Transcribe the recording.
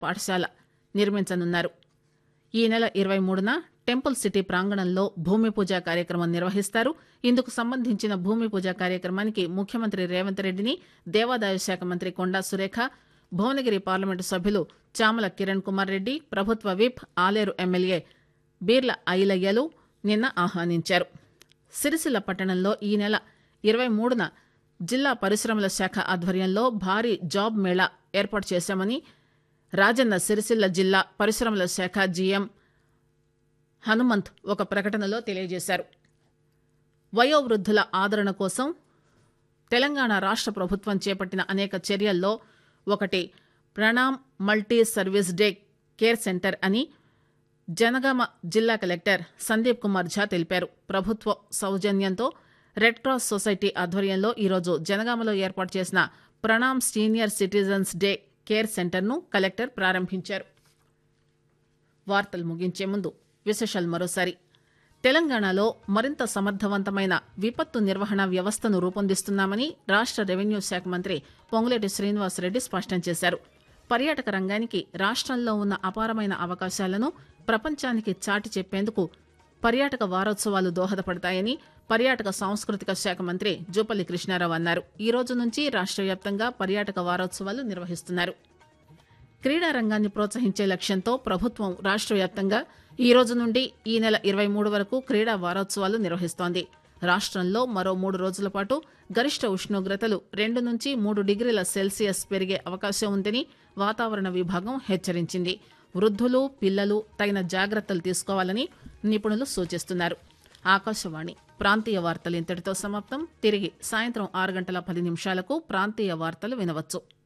పాఠశాల నిర్మించనున్నారు ఈ నెల ఇరవై మూడున టెంపుల్ సిటీ ప్రాంగణంలో భూమి పూజ కార్యక్రమం నిర్వహిస్తారు ఇందుకు సంబంధించిన భూమి పూజ కార్యక్రమానికి ముఖ్యమంత్రి రేవంత్ రెడ్డిని దేవాదాయ శాఖ మంత్రి కొండా సురేఖ భువనగిరి పార్లమెంటు సభ్యులు చామల కిరణ్ కుమార్ రెడ్డి ప్రభుత్వ విప్ ఆలేరు ఎమ్మెల్యే బీర్ల ఐలయ్యలు నిన్న ఆహ్వానించారు సిరిసిల్ల పట్టణంలో ఈ నెల ఇరవై మూడున జిల్లా పరిశ్రమల శాఖ ఆధ్వర్యంలో భారీ జాబ్ మేళా ఏర్పాటు చేశామని రాజన్న సిరిసిల్ల జిల్లా పరిశ్రమల శాఖ జీఎం హనుమంత్ ఒక ప్రకటనలో తెలియజేశారు వయోవృద్ధుల ఆదరణ కోసం తెలంగాణ రాష్ట ప్రభుత్వం చేపట్టిన అనేక చర్యల్లో ఒకటి Pranam multi service day care centre అని జనగామ జిల్లా కలెక్టర్ సందీప్ కుమార్ ఝా తెలిపారు ప్రభుత్వ సౌజన్యంతో రెడ్ క్రాస్ సొసైటీ ఆధ్వర్యంలో ఈరోజు జనగామలో ఏర్పాటు చేసిన Pranam senior citizens day care సెంటర్ను కలెక్టర్ ప్రారంభించారు వార్తలు ముగించే ముందు విశేషాలు మరోసారి తెలంగాణలో మరింత సమర్థవంతమైన విపత్తు నిర్వహణ వ్యవస్థను రూపొందిస్తున్నామని రాష్ట రెవెన్యూ శాఖ మంత్రి పొంగులేటి శ్రీనివాసరెడ్డి స్పష్టం చేశారు పర్యాటక రంగానికి రాష్ట్రంలో ఉన్న అపారమైన అవకాశాలను ప్రపంచానికి చాటి చెప్పేందుకు పర్యాటక వారోత్సవాలు దోహదపడతాయని పర్యాటక సాంస్కృతిక శాఖ మంత్రి జూపల్లి కృష్ణారావు అన్నారు ఈ రోజు నుంచి రాష్ట్ర వ్యాప్తంగా పర్యాటక వారోత్సవాలు నిర్వహిస్తున్నారు క్రీడా రంగాన్ని ప్రోత్సహించే లక్ష్యంతో ప్రభుత్వం రాష్ట్ర వ్యాప్తంగా ఈ రోజు నుండి ఈ నెల ఇరవై మూడు వరకు క్రీడా వారోత్సవాలు నిర్వహిస్తోంది రాష్ట్రంలో మరో మూడు రోజుల పాటు గరిష్ట ఉష్ణోగ్రతలు రెండు నుంచి మూడు డిగ్రీల సెల్సియస్ పెరిగే అవకాశం ఉందని వాతావరణ విభాగం హెచ్చరించింది వృద్ధులు పిల్లలు తగిన జాగ్రత్తలు తీసుకోవాలని నిపుణులు సూచిస్తున్నారు ఆకాశవాణి ప్రాంతీయ వార్తలు ఇంతటితో సమాప్తం తిరిగి సాయంత్రం ఆరు గంటల పది నిమిషాలకు ప్రాంతీయ వార్తలు వినవచ్చు